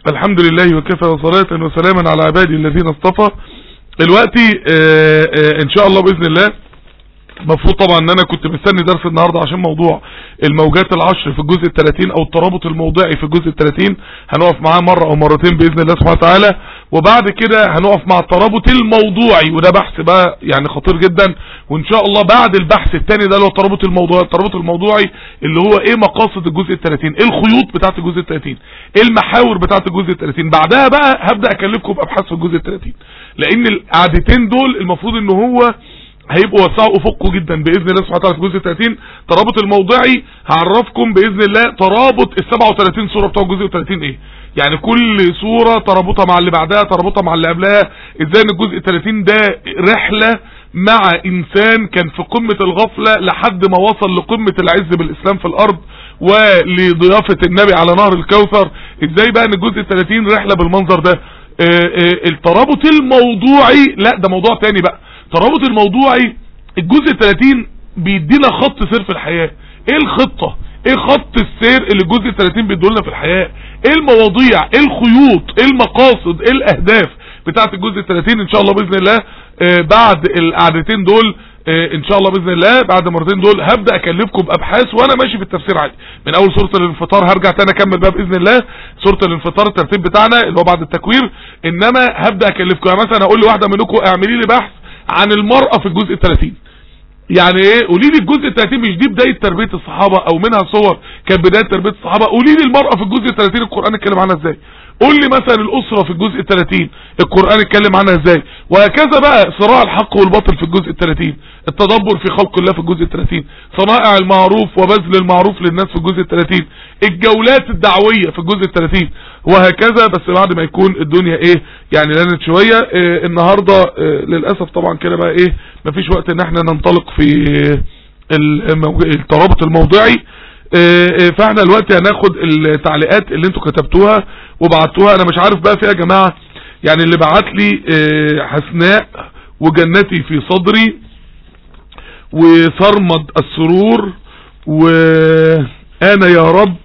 الحمد لله وكفى وصلاة وسلاما على عبادي الذين اصطفى دلوقتي آه، آه، ان شاء الله باذن الله مفروض طبعا ان انا كنت مستني درس النهارده عشان موضوع الموجات العشر في الجزء الثلاثين او الترابط الموضعي في الجزء الثلاثين هنقف معاه مرة او مرتين باذن الله سبحانه وتعالى وبعد كده هنقف مع الترابط الموضوعي وده بحث بقى يعني خطير جدا وان شاء الله بعد البحث الثاني ده اللي هو الترابط الموضوعي الترابط الموضوعي اللي هو ايه مقاصد الجزء الثلاثين ايه الخيوط بتاعت الجزء الثلاثين ايه المحاور بتاعت الجزء الثلاثين بعدها بقى هبدأ اكلفكم بابحاث في الجزء الثلاثين لان القعدتين دول المفروض ان هو هيبقوا وسعوا افقه جدا باذن الله سبحانه وتعالى في الجزء 30 ترابط الموضعي هعرفكم باذن الله ترابط ال 37 سوره بتوع الجزء 30 ايه يعني كل سوره ترابطها مع اللي بعدها ترابطها مع اللي قبلها ازاي ان الجزء 30 ده رحله مع انسان كان في قمه الغفله لحد ما وصل لقمه العز بالاسلام في الارض ولضيافه النبي على نهر الكوثر ازاي بقى ان الجزء 30 رحله بالمنظر ده آه، آه، الترابط الموضوعي لا ده موضوع تاني بقى الترابط الموضوعي الجزء 30 بيدينا خط سير في الحياة ايه الخطة ايه خط السير اللي الجزء 30 بيدولنا في الحياة ايه المواضيع ايه الخيوط ايه المقاصد ايه الاهداف بتاعت الجزء 30 ان شاء الله باذن الله آه بعد القعدتين دول آه ان شاء الله باذن الله بعد مرتين دول هبدا اكلفكم بابحاث وانا ماشي في التفسير عادي من اول سوره الانفطار هرجع تاني اكمل بقى باذن الله سوره الانفطار الترتيب بتاعنا اللي هو بعد التكوير انما هبدا اكلفكم يعني مثلا اقول لواحده منكم اعملي لي بحث عن المرأة في الجزء الثلاثين يعني ايه قولي لي الجزء الثلاثين مش دي بداية تربية الصحابة او منها صور كانت بداية تربية الصحابة قولي لي المرأة في الجزء الثلاثين القرآن اتكلم عنها ازاي قول لي مثلا الاسرة في الجزء الثلاثين القرآن اتكلم عنها ازاي وهكذا بقى صراع الحق والباطل في الجزء الثلاثين التدبر في خلق الله في الجزء الثلاثين صنائع المعروف وبذل المعروف للناس في الجزء الثلاثين الجولات الدعوية في الجزء الثلاثين وهكذا بس بعد ما يكون الدنيا ايه يعني لانت شوية إيه النهاردة إيه للأسف طبعا كده بقى ايه مفيش وقت ان احنا ننطلق في الموج... الترابط الموضعي إيه فاحنا دلوقتي هناخد التعليقات اللي انتوا كتبتوها وبعتوها انا مش عارف بقى فيها يا جماعة يعني اللي بعت لي حسناء وجنتي في صدري وصرمد السرور وانا يا رب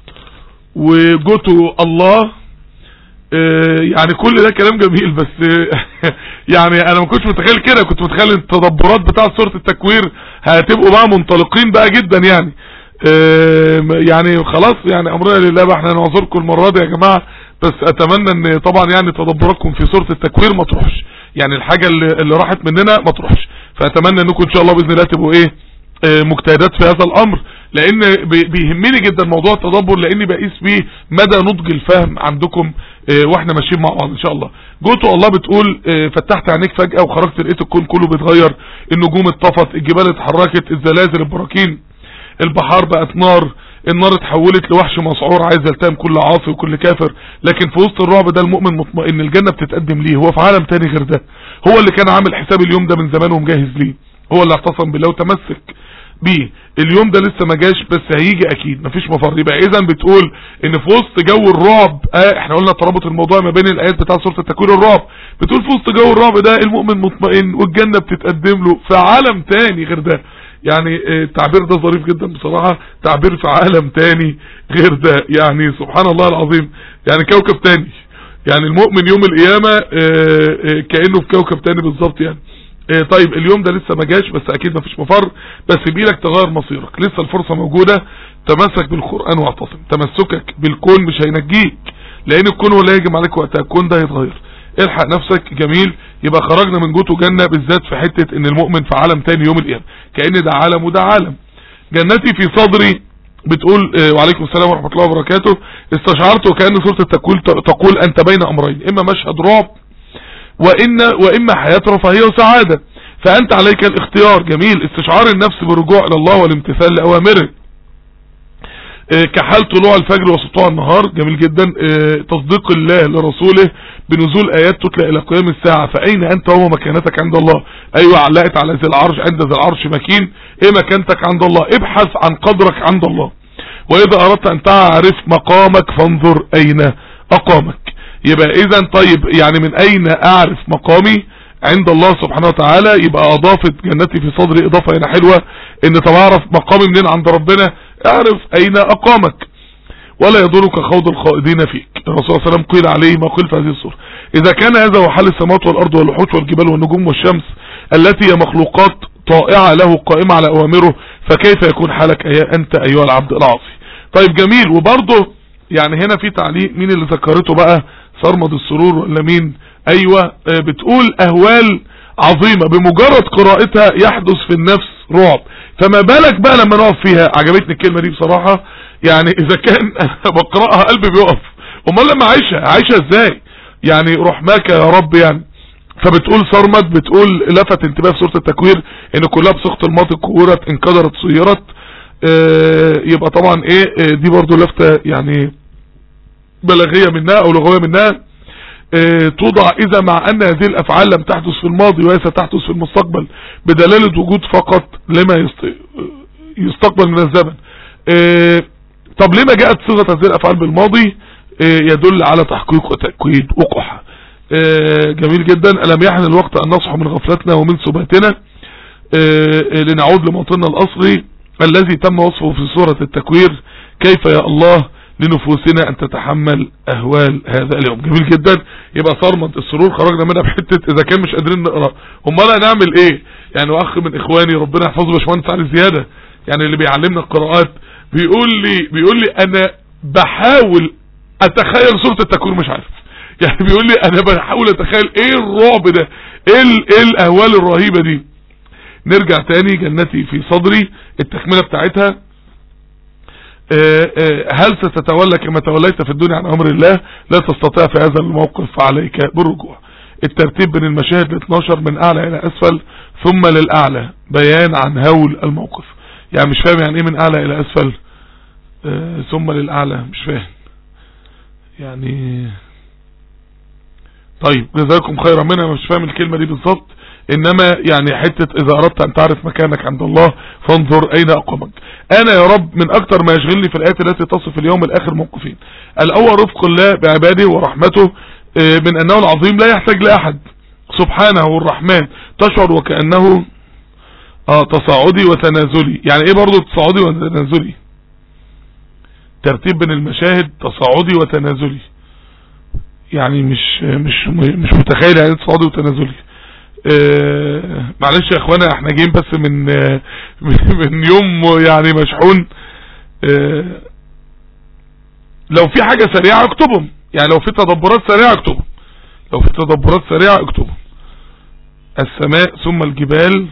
وجوتو الله يعني كل ده كلام جميل بس يعني انا ما كنتش متخيل كده كنت متخيل التدبرات بتاع سورة التكوير هتبقوا بقى منطلقين بقى جدا يعني يعني خلاص يعني امرنا لله بقى احنا نعذركم المرة دي يا جماعة بس اتمنى ان طبعا يعني تدبراتكم في سورة التكوير ما تروحش يعني الحاجة اللي, اللي راحت مننا ما تروحش فاتمنى انكم ان شاء الله باذن الله تبقوا ايه مجتهدات في هذا الامر لان بيهمني جدا موضوع التدبر لاني بقيس بيه مدى نضج الفهم عندكم واحنا ماشيين مع بعض ان شاء الله جوتو الله بتقول فتحت عينيك فجأة وخرجت لقيت الكون كله بيتغير النجوم اتطفت الجبال اتحركت الزلازل البراكين البحار بقت نار النار اتحولت لوحش مسعور عايز يلتهم كل عاصي وكل كافر لكن في وسط الرعب ده المؤمن مطمئن الجنة بتتقدم ليه هو في عالم تاني غير ده هو اللي كان عامل حساب اليوم ده من زمان ومجهز ليه هو اللي اعتصم بالله وتمسك بيه اليوم ده لسه ما جاش بس هيجي اكيد مفيش مفر يبقى اذا بتقول ان في وسط جو الرعب اه احنا قلنا ترابط الموضوع ما بين الايات بتاع سوره التكوير الرعب بتقول في وسط جو الرعب ده المؤمن مطمئن والجنه بتتقدم له في عالم تاني غير ده يعني التعبير ده ظريف جدا بصراحة تعبير في عالم تاني غير ده يعني سبحان الله العظيم يعني كوكب تاني يعني المؤمن يوم القيامة كأنه في كوكب تاني بالظبط يعني طيب اليوم ده لسه ما جاش بس اكيد ما فيش مفر بس بيلك تغير مصيرك لسه الفرصة موجودة تمسك بالقرآن واعتصم تمسكك بالكون مش هينجيك لان الكون هو اللي هيجم عليك وقتها الكون ده هيتغير الحق نفسك جميل يبقى خرجنا من جوته جنة بالذات في حتة ان المؤمن في عالم تاني يوم القيامة كأن ده عالم وده عالم جنتي في صدري بتقول وعليكم السلام ورحمة الله وبركاته استشعرت وكأن سورة التكويل تقول انت بين امرين اما مشهد رعب وإن وإما حياة رفاهية وسعادة فأنت عليك الاختيار جميل استشعار النفس بالرجوع إلى الله والامتثال لأوامره كحال طلوع الفجر وسطوع النهار جميل جدا تصديق الله لرسوله بنزول آيات تتلى إلى قيام الساعة فأين أنت وما مكانتك عند الله أيوة علقت على ذي العرش عند ذي العرش مكين إيه مكانتك عند الله ابحث عن قدرك عند الله وإذا أردت أن تعرف مقامك فانظر أين أقامك يبقى اذا طيب يعني من اين اعرف مقامي عند الله سبحانه وتعالى يبقى اضافت جنتي في صدري اضافة هنا حلوة ان طب اعرف مقامي منين عند ربنا اعرف اين اقامك ولا يضرك خوض الخائضين فيك الرسول صلى الله عليه وسلم قيل عليه ما قيل في هذه السورة إذا كان هذا هو حال السماوات والأرض والوحوش والجبال والنجوم والشمس التي هي مخلوقات طائعة له قائمة على أوامره فكيف يكون حالك أي أنت أيها العبد العاصي طيب جميل وبرضه يعني هنا في تعليق مين اللي ذكرته بقى صرمد السرور ولا مين ايوه آه، بتقول اهوال عظيمة بمجرد قراءتها يحدث في النفس رعب فما بالك بقى لما نقف فيها عجبتني الكلمة دي بصراحة يعني اذا كان أنا بقرأها قلبي بيقف امال لما عايشها عايشها ازاي يعني رحماك يا رب يعني فبتقول صرمد بتقول لفت انتباه في سورة التكوير ان كلها بصيغه الماضي كورت انكدرت صيرت آه، يبقى طبعا ايه آه، دي برضو لفتة يعني بلاغية منها او لغوية منها آه، توضع اذا مع ان هذه الافعال لم تحدث في الماضي وهي ستحدث في المستقبل بدلالة وجود فقط لما يست- يستقبل من الزمن آه، طب لما جاءت صيغة هذه الافعال بالماضي آه، يدل على تحقيق وتأكيد وقوعها آه، جميل جدا ألم يحن الوقت أن نصح من غفلتنا ومن سباتنا آه، لنعود لموطننا الأصلي الذي تم وصفه في سورة التكوير كيف يا الله لنفوسنا أن تتحمل أهوال هذا اليوم جميل جدا يبقى صرمت السرور خرجنا منها بحتة إذا كان مش قادرين نقرأ امال هنعمل إيه يعني وأخ من إخواني ربنا يحفظه باشمهندس علي زيادة يعني اللي بيعلمنا القراءات بيقول لي بيقول لي أنا بحاول أتخيل سورة التكوير مش عارف يعني بيقول لي أنا بحاول أتخيل إيه الرعب ده إيه, ال- إيه الأهوال الرهيبة دي نرجع تاني جنتي في صدري التكملة بتاعتها آه، آه، هل ستتولى كما توليت في الدنيا عن امر الله لا تستطيع في هذا الموقف فعليك بالرجوع الترتيب بين المشاهد ال 12 من اعلى الى اسفل ثم للاعلى بيان عن هول الموقف يعني مش فاهم يعني ايه من اعلى الى اسفل آه، ثم للاعلى مش فاهم يعني طيب جزاكم خيرا منها مش فاهم الكلمة دي بالظبط انما يعني حتة اذا اردت ان تعرف مكانك عند الله فانظر اين اقامك انا يا رب من اكتر ما يشغلني في الايات التي تصف اليوم الاخر موقفين الاول رفق الله بعباده ورحمته آه، من انه العظيم لا يحتاج لاحد سبحانه الرحمن تشعر وكأنه اه تصاعدي وتنازلي يعني ايه برضو تصاعدي وتنازلي ترتيب بين المشاهد تصاعدي وتنازلي يعني مش مش مش متخيل يعني ايه تصاعدي وتنازلي آه، معلش يا اخوانا احنا جايين بس من آه، من يوم يعني مشحون آه، لو في حاجة سريعة اكتبهم يعني لو في تدبرات سريعة اكتبهم لو في تدبرات سريعة اكتبهم السماء ثم الجبال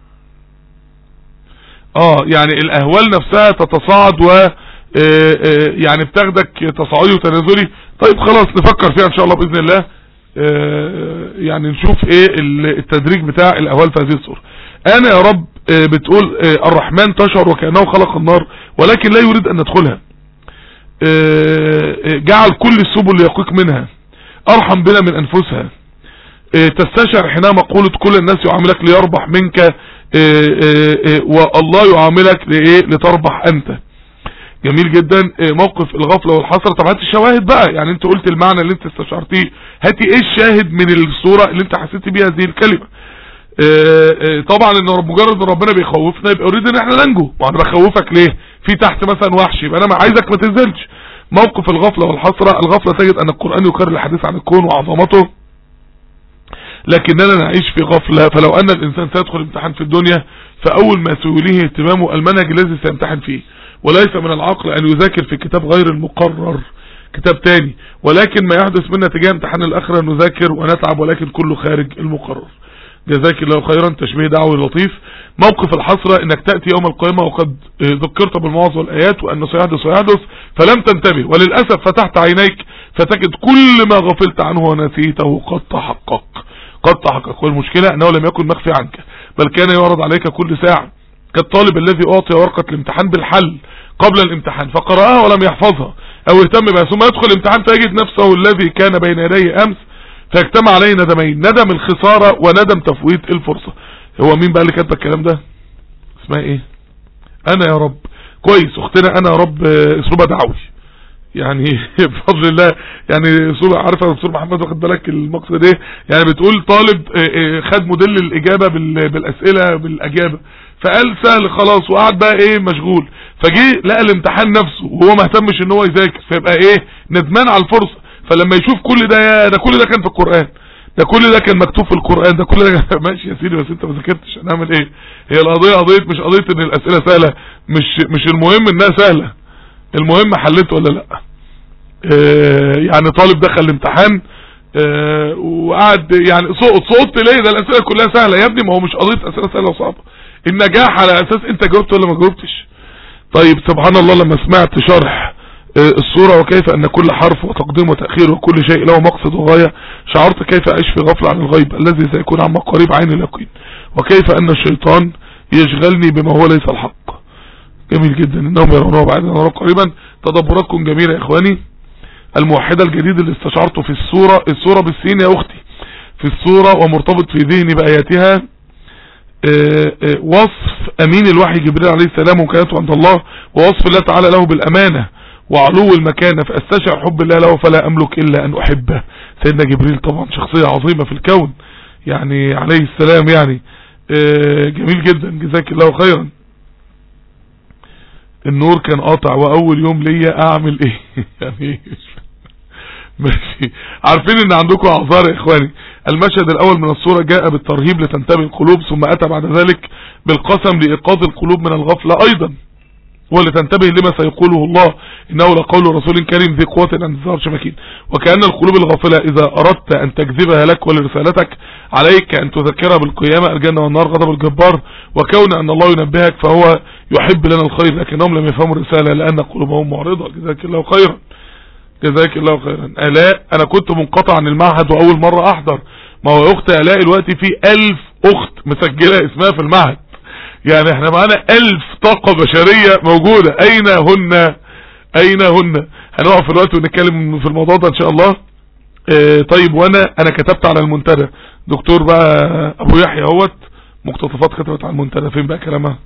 اه يعني الاهوال نفسها تتصاعد و آه، آه، يعني بتاخدك تصاعدي وتنازلي طيب خلاص نفكر فيها ان شاء الله باذن الله آه، يعني نشوف ايه ال- التدريج بتاع الاهوال في هذه الصورة انا يا رب آه، بتقول آه، الرحمن تشعر وكأنه خلق النار ولكن لا يريد ان ندخلها آه، آه، جعل كل السبل يقيك منها ارحم بنا من انفسها آه، تستشعر حينما مقولة كل الناس يعاملك ليربح منك آه، آه، آه، والله يعاملك لإيه لتربح انت جميل جدا آه، موقف الغفلة والحسرة طب هات الشواهد بقى يعني انت قلت المعنى اللي انت استشعرتيه هاتي ايه الشاهد من الصورة اللي انت حسيت بيها هذه الكلمة آه، آه، طبعا ان رب- مجرد ان ربنا بيخوفنا يبقى يريد ان احنا ننجو ما انا بخوفك ليه في تحت مثلا وحش يبقى انا ما عايزك ما تنزلش موقف الغفلة والحسرة الغفلة تجد ان القرآن يكرر الحديث عن الكون وعظمته لكننا نعيش في غفلة فلو ان الانسان سيدخل امتحان في الدنيا فاول ما سيوليه اهتمامه المنهج الذي سيمتحن فيه وليس من العقل ان يذاكر في كتاب غير المقرر كتاب تاني ولكن ما يحدث منا تجاه امتحان الاخرة نذاكر ونتعب ولكن كله خارج المقرر جزاك الله خيرا تشبيه دعوي لطيف موقف الحسرة انك تأتي يوم القيامة وقد آه، ذكرت بالمواعظ والآيات وأن سيحدث ويحدث فلم تنتبه وللأسف فتحت عينيك فتجد كل ما غفلت عنه ونسيته قد تحقق قد تحقق والمشكلة أنه لم يكن مخفي عنك بل كان يعرض عليك كل ساعة كالطالب الذي أعطي ورقة الامتحان بالحل قبل الامتحان فقرأها ولم يحفظها أو اهتم بها ثم يدخل الامتحان فيجد نفسه الذي كان بين يديه أمس فيجتمع عليه ندمين ندم الخسارة وندم تفويت الفرصة هو مين بقى اللي كاتب الكلام ده اسمها ايه انا يا رب كويس اختنا انا يا رب آه، اسلوبها دعوي يعني بفضل الله يعني صورة عارفة يا دكتور محمد واخد بالك المقصد ايه يعني بتقول طالب اه اه خد موديل الاجابة بال- بالاسئلة بالاجابة فقال سهل خلاص وقعد بقى ايه مشغول فجي لقى الامتحان نفسه وهو ما اهتمش ان هو يذاكر فيبقى ايه ندمان على الفرصة فلما يشوف كل ده يا ده كل ده كان في القرآن ده كل ده كان مكتوب في القرآن ده كل ده كان ماشي يا سيدي بس انت ما ذاكرتش هنعمل ايه هي القضية قضية مش قضية ان الاسئلة سهلة مش مش المهم انها سهلة المهم حلت ولا لا اه يعني طالب دخل الامتحان اه وقعد يعني سقط سقطت ليه ده الاسئله كلها سهله يا ابني ما هو مش قضيه اسئله سهله وصعبه النجاح على اساس انت جاوبت ولا ما جاوبتش طيب سبحان الله لما سمعت شرح اه الصورة وكيف ان كل حرف وتقديم وتأخير وكل شيء له مقصد وغاية شعرت كيف اعيش في غفلة عن الغيب الذي سيكون عما قريب عين اليقين وكيف ان الشيطان يشغلني بما هو ليس الحق جميل جدا انهم يرونه بعد نرى قريبا تدبراتكم جميلة يا اخواني الموحدة الجديد اللي استشعرته في الصورة الصورة بالسين يا اختي في الصورة ومرتبط في ذهني بآياتها اه اه وصف امين الوحي جبريل عليه السلام وكانته عند الله ووصف الله تعالى له بالامانة وعلو المكانة فاستشعر حب الله له فلا املك الا ان احبه سيدنا جبريل طبعا شخصية عظيمة في الكون يعني عليه السلام يعني اه جميل جدا جزاك الله خيرا النور كان قاطع واول يوم ليا اعمل ايه يعني ماشي عارفين ان عندكم اعذار يا اخواني المشهد الاول من الصورة جاء بالترهيب لتنتبه القلوب ثم اتى بعد ذلك بالقسم لايقاظ القلوب من الغفلة ايضا ولتنتبه لما سيقوله الله انه لقول رسول كريم ذي قوة عند ظهر شمكين وكأن القلوب الغافلة اذا اردت ان تجذبها لك ولرسالتك عليك ان تذكرها بالقيامة الجنة والنار غضب الجبار وكون ان الله ينبهك فهو يحب لنا الخير لكنهم لم يفهموا الرسالة لان قلوبهم معرضة جزاك الله خيرا جزاك الله خيرا الاء انا كنت منقطع عن المعهد واول مرة احضر ما هو اخت الاء الوقت في الف اخت مسجلة اسمها في المعهد يعني احنا معانا الف طاقة بشرية موجودة اين هن اين هن هنقف في الوقت ونتكلم في الموضوع ده ان شاء الله اه طيب وانا انا كتبت على المنتدى دكتور بقى ابو يحيى اهوت مقتطفات كتبت على المنتدى فين بقى كلامها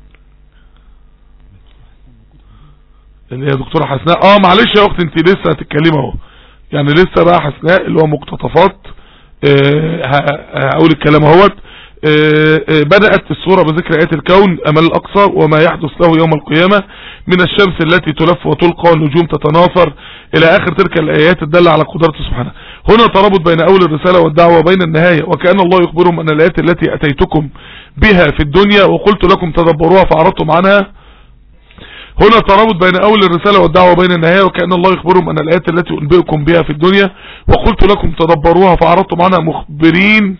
اللي هي دكتورة حسناء اه معلش يا اختي انت لسه هتتكلمي اهو يعني لسه بقى حسناء اللي هو مقتطفات اه هقول الكلام اهوت اه اه بدأت الصورة بذكر آيات الكون أمل الأقصى وما يحدث له يوم القيامة من الشمس التي تلف وتلقى والنجوم تتناثر إلى آخر تلك الآيات الدالة على قدرته سبحانه هنا ترابط بين أول الرسالة والدعوة وبين النهاية وكأن الله يخبرهم أن الآيات التي أتيتكم بها في الدنيا وقلت لكم تدبروها فأعرضتم عنها هنا ترابط بين أول الرسالة والدعوة وبين النهاية وكأن الله يخبرهم أن الآيات التي أنبئكم بها في الدنيا وقلت لكم تدبروها فأعرضتم عنها مخبرين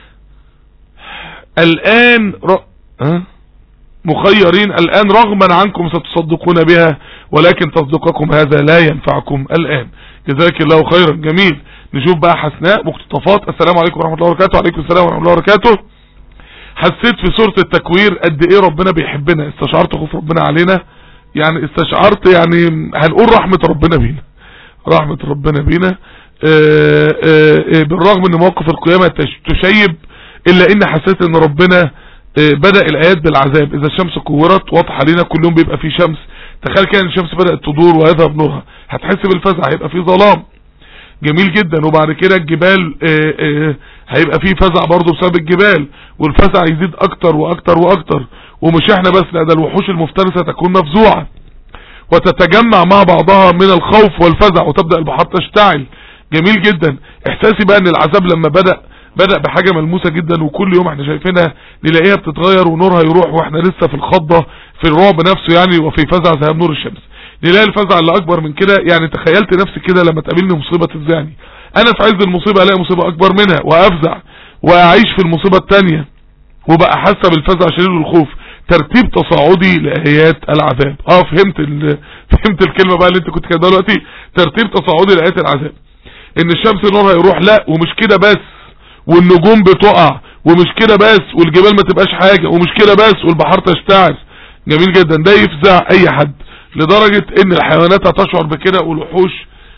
الآن ر... أه؟ مخيرين الآن رغما عنكم ستصدقون بها ولكن تصدقكم هذا لا ينفعكم الآن جزاك الله خيرا جميل نشوف بقى حسناء مقتطفات السلام عليكم ورحمة الله وبركاته وعليكم السلام ورحمة الله وبركاته حسيت في سورة التكوير قد ايه ربنا بيحبنا استشعرت خوف ربنا علينا يعني استشعرت يعني هنقول رحمة ربنا بينا رحمة ربنا بينا آآ آآ بالرغم ان موقف القيامة تشيب الا ان حسيت ان ربنا بدأ الايات بالعذاب اذا الشمس كورت واضحة لنا كل يوم بيبقى فيه شمس تخيل كان الشمس بدأت تدور ويذهب نورها هتحس بالفزع هيبقى فيه ظلام جميل جدا وبعد كده الجبال آآ هيبقى فيه فزع برضه بسبب الجبال والفزع يزيد اكتر واكتر واكتر ومش احنا بس لا ده الوحوش المفترسة تكون مفزوعة وتتجمع مع بعضها من الخوف والفزع وتبدأ البحار تشتعل جميل جدا احساسي بقى ان العذاب لما بدأ بدأ بحاجة ملموسة جدا وكل يوم احنا شايفينها نلاقيها بتتغير ونورها يروح واحنا لسه في الخضة في الرعب نفسه يعني وفي فزع ذهاب نور الشمس نلاقي الفزع اللي اكبر من كده يعني تخيلت نفسي كده لما تقابلني مصيبة تفزعني انا في عز المصيبة الاقي مصيبة اكبر منها وافزع واعيش في المصيبة التانية وبقى حاسة بالفزع شديد والخوف ترتيب تصاعدي لآيات العذاب اه فهمت ال... فهمت الكلمة بقى اللي انت كنت كده دلوقتي ترتيب تصاعدي لآيات العذاب ان الشمس نورها يروح لا ومش كده بس والنجوم بتقع ومش كده بس والجبال ما تبقاش حاجة ومش كده بس والبحار تشتعل جميل جدا ده يفزع اي حد لدرجة ان الحيوانات هتشعر بكده والوحوش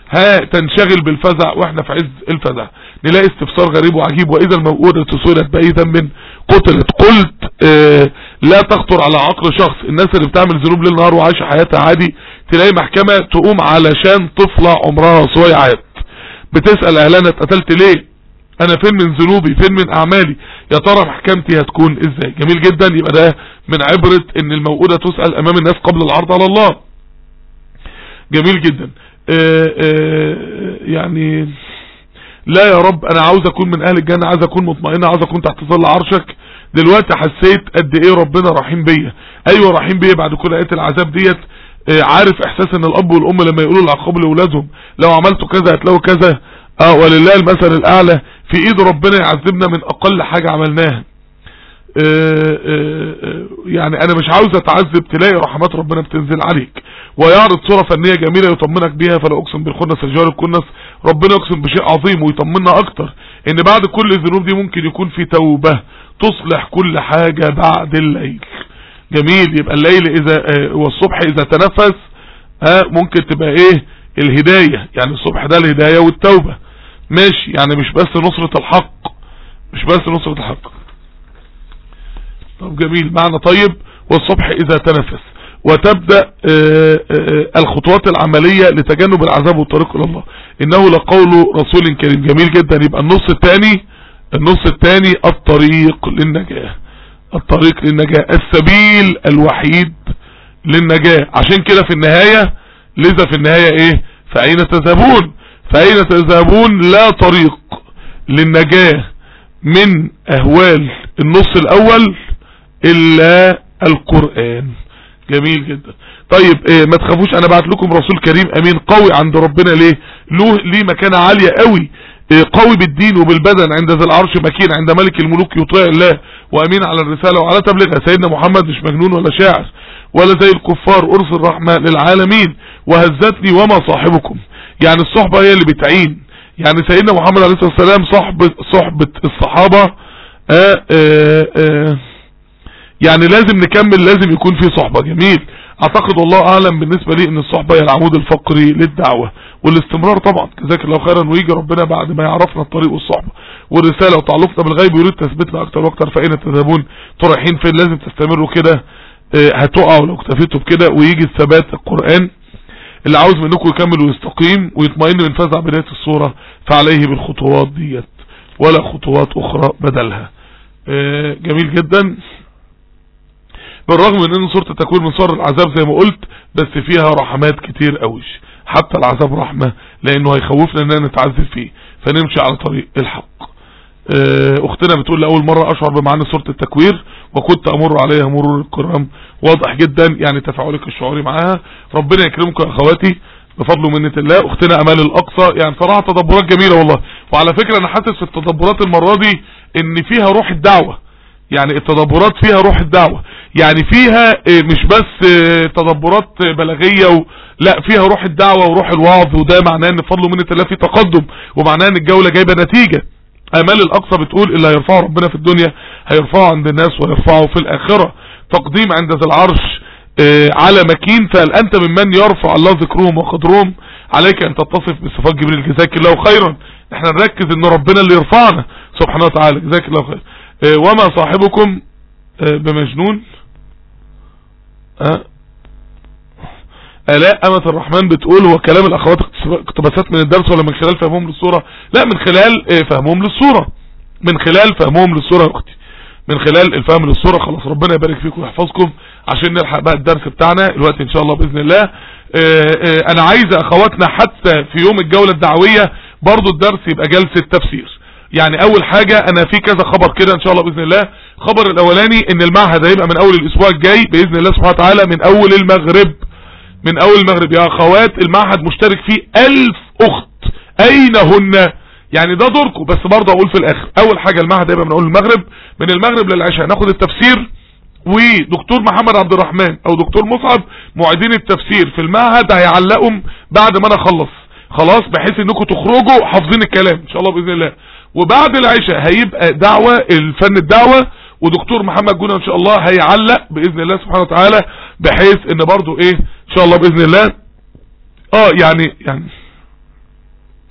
ها تنشغل بالفزع واحنا في عز الفزع نلاقي استفسار غريب وعجيب واذا الموءودة سئلت باي ذنب قتلت قلت اه لا تخطر على عقل شخص الناس اللي بتعمل ذنوب ليل نهار وعايشه حياتها عادي تلاقي محكمة تقوم علشان طفلة عمرها صويعات بتسأل اهلنا اتقتلت ليه انا فين من ذنوبي فين من اعمالي يا ترى محكمتي هتكون ازاي جميل جدا يبقى ده من عبرة ان الموءودة تسأل امام الناس قبل العرض على الله جميل جدا اه اه يعني لا يا رب انا عاوز اكون من اهل الجنة عاوز اكون مطمئنة عاوز اكون تحت ظل عرشك دلوقتي حسيت قد ايه ربنا رحيم بيا ايوه رحيم بيا بعد كل ايات العذاب ديت اه عارف احساس ان الاب والام لما يقولوا العقاب لاولادهم لو عملتوا كذا هتلاقوا كذا اه ولله المثل الاعلى في ايد ربنا يعذبنا من اقل حاجة عملناها اه اه يعني انا مش عاوز اتعذب تلاقي رحمات ربنا بتنزل عليك ويعرض صورة فنية جميلة يطمنك بيها فلا اقسم بالخنس الجوار الكنس ربنا يقسم بشيء عظيم ويطمنا اكتر ان بعد كل الذنوب دي ممكن يكون في توبة تصلح كل حاجة بعد الليل جميل يبقى الليل اذا اه والصبح اذا تنفس ها ممكن تبقى ايه الهداية يعني الصبح ده الهداية والتوبة ماشي يعني مش بس نصرة الحق مش بس نصرة الحق طب جميل معنى طيب والصبح اذا تنفس وتبدأ آآ آآ الخطوات العملية لتجنب العذاب والطريق الى الله انه لقول رسول كريم جميل جدا يبقى النص الثاني النص الثاني الطريق للنجاة الطريق للنجاة السبيل الوحيد للنجاة عشان كده في النهاية لذا في النهاية ايه فأين تذهبون فأين تذهبون لا طريق للنجاة من أهوال النص الأول إلا القرآن جميل جدا طيب إيه ما تخافوش أنا بعت لكم رسول كريم أمين قوي عند ربنا ليه له ليه مكانة عالية قوي إيه قوي بالدين وبالبدن عند ذي العرش مكين عند ملك الملوك يطيع الله وأمين على الرسالة وعلى تبليغها سيدنا محمد مش مجنون ولا شاعر ولا زي الكفار أرسل رحمة للعالمين وهزتني وما صاحبكم يعني الصحبة هي اللي بتعين يعني سيدنا محمد عليه الصلاة والسلام صحبة, صحبة الصحابة آآ آآ يعني لازم نكمل لازم يكون في صحبة جميل اعتقد والله اعلم بالنسبة لي ان الصحبة هي العمود الفقري للدعوة والاستمرار طبعا جزاك الله خيرا ويجي ربنا بعد ما يعرفنا الطريق والصحبة والرسالة وتعلقنا بالغيب يريد تثبتنا اكتر واكتر فاين تذهبون رايحين فين لازم تستمروا كده هتقعوا لو اكتفيتوا بكده ويجي الثبات القرآن اللي عاوز منكم يكمل ويستقيم ويطمئن من فزع بداية الصورة فعليه بالخطوات ديت ولا خطوات اخرى بدلها جميل جدا بالرغم من ان سورة التكوير من صور العذاب زي ما قلت بس فيها رحمات كتير قوي حتى العذاب رحمة لانه هيخوفنا اننا نتعذب فيه فنمشي على طريق الحق اختنا بتقول لأول مرة اشعر بمعنى سورة التكوير وكنت امر عليها مرور الكرام واضح جدا يعني تفاعلك الشعوري معاها ربنا يكرمكم يا اخواتي بفضل ومنة الله اختنا امال الاقصى يعني صراحة تدبرات جميلة والله وعلى فكرة انا حاسس في التدبرات المرة دي ان فيها روح الدعوة يعني التدبرات فيها روح الدعوة يعني فيها مش بس تدبرات بلاغية و... لا فيها روح الدعوة وروح الوعظ وده معناه ان بفضل ومنة الله في تقدم ومعناه ان الجولة جايبة نتيجة امال الاقصى بتقول اللي هيرفعه ربنا في الدنيا هيرفعه عند الناس ويرفعه في الاخرة تقديم عند ذي العرش اه على مكين فهل انت ممن يرفع الله ذكرهم وقدرهم عليك ان تتصف بصفات جبريل جزاك الله خيرا احنا نركز ان ربنا اللي يرفعنا سبحانه وتعالى جزاك الله خير اه وما صاحبكم اه بمجنون الاء امة الرحمن بتقول هو كلام الاخوات اقتباسات من الدرس ولا من خلال فهمهم للصورة لا من خلال فهمهم للصورة من خلال فهمهم للصورة يا اختي من خلال الفهم للصورة خلاص ربنا يبارك فيكم ويحفظكم عشان نلحق بقى الدرس بتاعنا الوقت ان شاء الله باذن الله اه اه انا عايز اخواتنا حتى في يوم الجولة الدعوية برضو الدرس يبقى جلسة تفسير يعني اول حاجة انا في كذا خبر كده ان شاء الله باذن الله خبر الاولاني ان المعهد هيبقى من اول الاسبوع الجاي باذن الله سبحانه وتعالى من اول المغرب من اول المغرب يا اخوات المعهد مشترك فيه الف اخت اين هن يعني ده دوركم بس برضه اقول في الاخر اول حاجة المعهد هيبقى من اول المغرب من المغرب للعشاء ناخد التفسير ودكتور محمد عبد الرحمن او دكتور مصعب معيدين التفسير في المعهد هيعلقهم بعد ما انا اخلص خلاص بحيث انكم تخرجوا حافظين الكلام ان شاء الله باذن الله وبعد العشاء هيبقى دعوة الفن الدعوة ودكتور محمد جونة ان شاء الله هيعلق باذن الله سبحانه وتعالى بحيث ان برضو ايه ان شاء الله باذن الله اه يعني يعني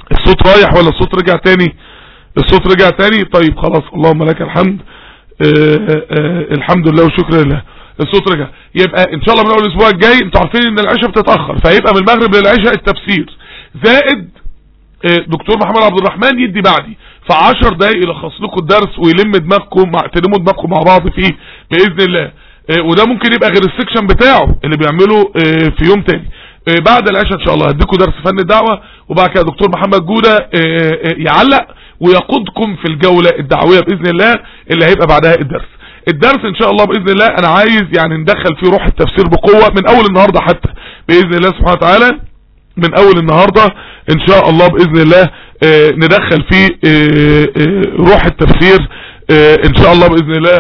الصوت رايح ولا الصوت رجع تاني الصوت رجع تاني طيب خلاص اللهم لك الحمد آه آه الحمد لله وشكرا لله الصوت رجع يبقى ان شاء الله من اول الاسبوع الجاي انتوا عارفين ان العشاء بتتاخر فهيبقى من المغرب للعشاء التفسير زائد دكتور محمد عبد الرحمن يدي بعدي في 10 دقايق يلخص لكم الدرس ويلم دماغكم مع تلموا دماغكم مع بعض فيه باذن الله وده ممكن يبقى غير السكشن بتاعه اللي بيعمله في يوم تاني بعد العشاء ان شاء الله هديكم درس فن الدعوه وبعد كده دكتور محمد جوده يعلق ويقودكم في الجوله الدعويه باذن الله اللي هيبقى بعدها الدرس الدرس ان شاء الله باذن الله انا عايز يعني ندخل فيه روح التفسير بقوه من اول النهارده حتى باذن الله سبحانه وتعالى من اول النهاردة ان شاء الله باذن الله اه ندخل فيه اه اه روح التفسير ان شاء الله باذن الله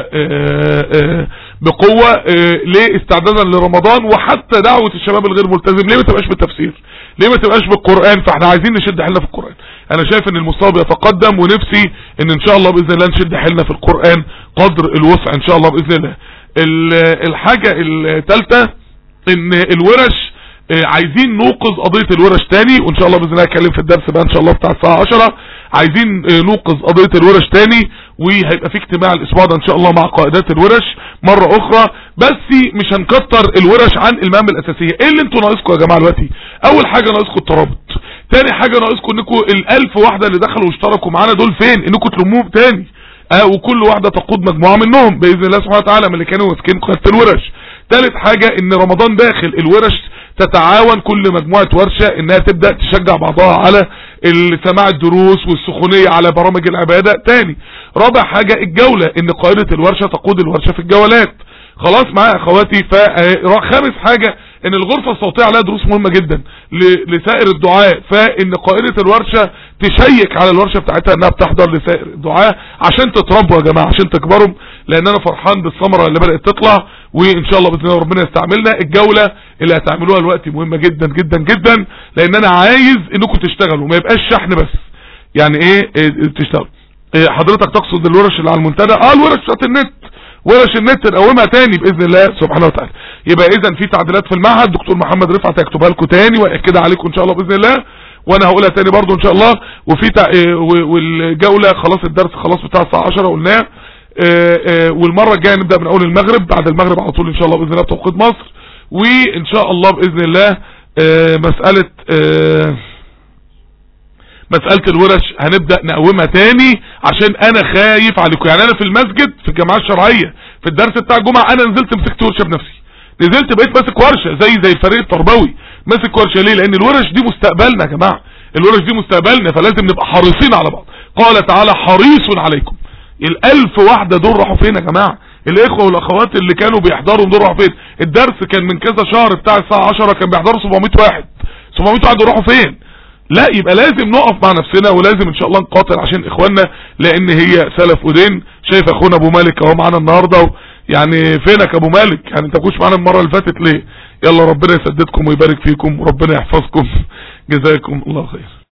بقوة ليه استعدادا لرمضان وحتى دعوة الشباب الغير ملتزم ليه ما تبقاش بالتفسير ليه ما تبقاش بالقرآن فاحنا عايزين نشد حيلنا في القرآن انا شايف ان المستوى بيتقدم ونفسي ان ان شاء الله باذن الله نشد حيلنا في القرآن قدر الوسع ان شاء الله باذن الله الحاجة الثالثة ان الورش عايزين نوقظ قضية الورش تاني وان شاء الله باذن الله هتكلم في الدرس بقى ان شاء الله بتاع الساعة 10 عايزين نوقظ قضية الورش تاني وهيبقى في اجتماع الاسبوع ده ان شاء الله مع قائدات الورش مرة اخرى بس مش هنكتر الورش عن المهام الاساسية ايه اللي انتوا ناقصكم يا جماعة دلوقتي اول حاجة ناقصكم الترابط تاني حاجة ناقصكم انكم الالف واحدة اللي دخلوا واشتركوا معانا دول فين انكم تلموهم تاني اه وكل واحدة تقود مجموعة منهم باذن الله سبحانه وتعالى من اللي كانوا ماسكين قيادة الورش تالت حاجة ان رمضان داخل الورش تتعاون كل مجموعة ورشة انها تبدأ تشجع بعضها على سماع الدروس والسخونية على برامج العبادة تاني رابع حاجة الجولة ان قائدة الورشة تقود الورشة في الجولات خلاص معايا اخواتي فخامس حاجة ان الغرفة الصوتية عليها دروس مهمة جدا لسائر الدعاء فان قائدة الورشة تشيك على الورشة بتاعتها انها بتحضر لسائر الدعاء عشان تتربوا يا جماعة عشان تكبروا لان انا فرحان بالثمرة اللي بدأت تطلع وان شاء الله باذن الله ربنا يستعملنا الجولة اللي هتعملوها دلوقتي مهمة جدا جدا جدا لان انا عايز انكم تشتغلوا ما يبقاش شحن بس يعني ايه, إيه تشتغلوا إيه حضرتك تقصد الورش اللي على المنتدى اه الورش بتاعت النت ورش النت نقومها تاني باذن الله سبحانه وتعالى يبقى اذا في تعديلات في المعهد دكتور محمد رفعت هيكتبها لكم تاني واكدها عليكم ان شاء الله باذن الله وانا هقولها تاني برضو ان شاء الله وفي تع... والجوله خلاص الدرس خلاص بتاع الساعه 10 قلناه والمره الجايه نبدا من اول المغرب بعد المغرب على طول ان شاء الله باذن الله بتوقيت مصر وان شاء الله باذن الله مساله مسألة الورش هنبدأ نقومها تاني عشان انا خايف عليكم يعني انا في المسجد في الجماعة الشرعية في الدرس بتاع الجمعة انا نزلت مسكت ورشة بنفسي نزلت بقيت ماسك ورشة زي زي الفريق التربوي ماسك ورشة ليه لان الورش دي مستقبلنا يا جماعة الورش دي مستقبلنا فلازم نبقى حريصين على بعض قال تعالى حريص عليكم الالف واحدة دول راحوا فين يا جماعة الاخوة والاخوات اللي كانوا بيحضروا دول راحوا فين الدرس كان من كذا شهر بتاع الساعة 10 كان بيحضروا 700 واحد 700 واحد راحوا فين لا يبقى لازم نقف مع نفسنا ولازم ان شاء الله نقاتل عشان اخواننا لان هي سلف ودين شايف اخونا ابو مالك اهو معانا النهارده يعني فينك ابو مالك يعني انت كنتش معانا المره اللي فاتت ليه يلا ربنا يسددكم ويبارك فيكم وربنا يحفظكم جزاكم الله خير